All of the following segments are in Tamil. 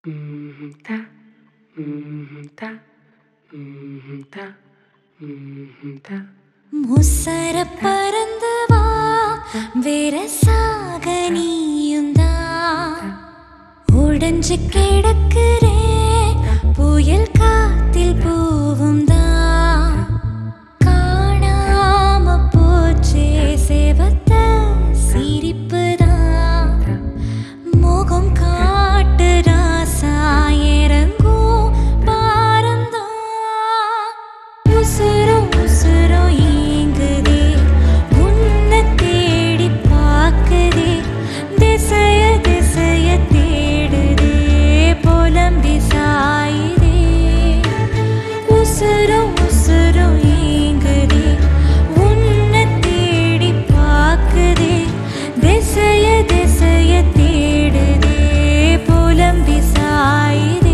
ம்ஹும் தா ம்ஹும் தா ம்ஹும் தா ம்ஹும் தா முசர பறந்து வா வெரசாக நீயுந்தா உடைஞ்சு கிடக்குறே புயல் காத்தில் பூவும் தான் காணாம போச்சே சேவத்த சிரிப்பு தான் முகம் காட்டு ராசா இறங்கும் பாரம்தான் உசுரும் உசுரும் ஏங்குதே உன்னை தேடி பார்க்குதே திசைய திசைய தேடுதே புலம்பி சாயுதே உசுரும் உசுரும் ஏங்குதே உன்னை தேடி பார்க்குதே திசைய திசைய தேடுதே புலம்பி சாயுதே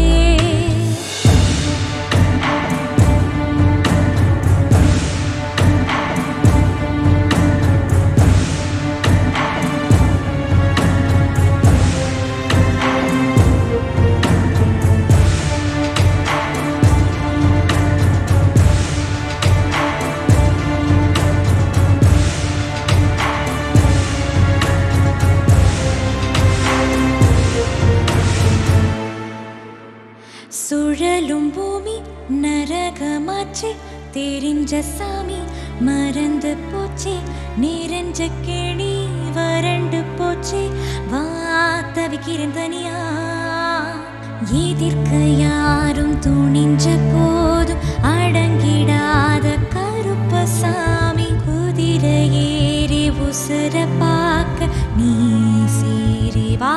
சுழலும் பூமி நரகமாச்சு தெரிஞ்ச சாமி மறந்து போச்சு நிறைஞ்ச கேணி வறண்டு போச்சு வா தவிக்கிறேன் தனியா எதிர்க்க யாரும் துணிஞ்ச போதும் அடங்கிடாத கருப்பசாமி குதிரை ஏறி உசுர பார்க்க நீ சீறி வா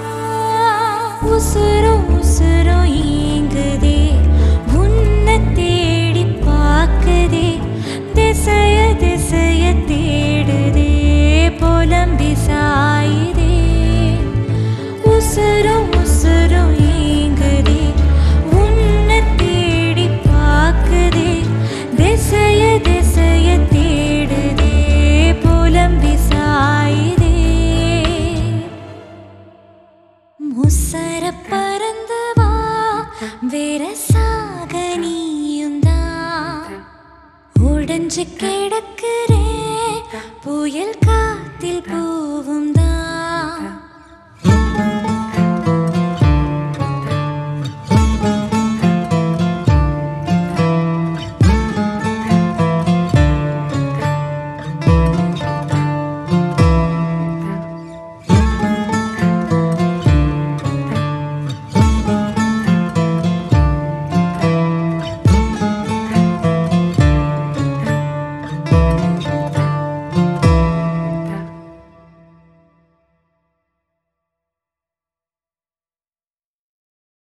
உசுரும் உசுரும் ஏங்குதே உன்னை தேடி பார்க்குதே திசைய திசைய தேடுதே புலம்பி சாயுதே உசுரும் உசுரும் ஏங்குதே உன்னை தேடி பார்க்குதே திசைய திசைய தேடுதே புலம்பி சாயுதே முசர பறந்து வா வெரசாக நீயுந்தா உடைஞ்சு கிடக்குறே புயல் காத்தில் பூவும்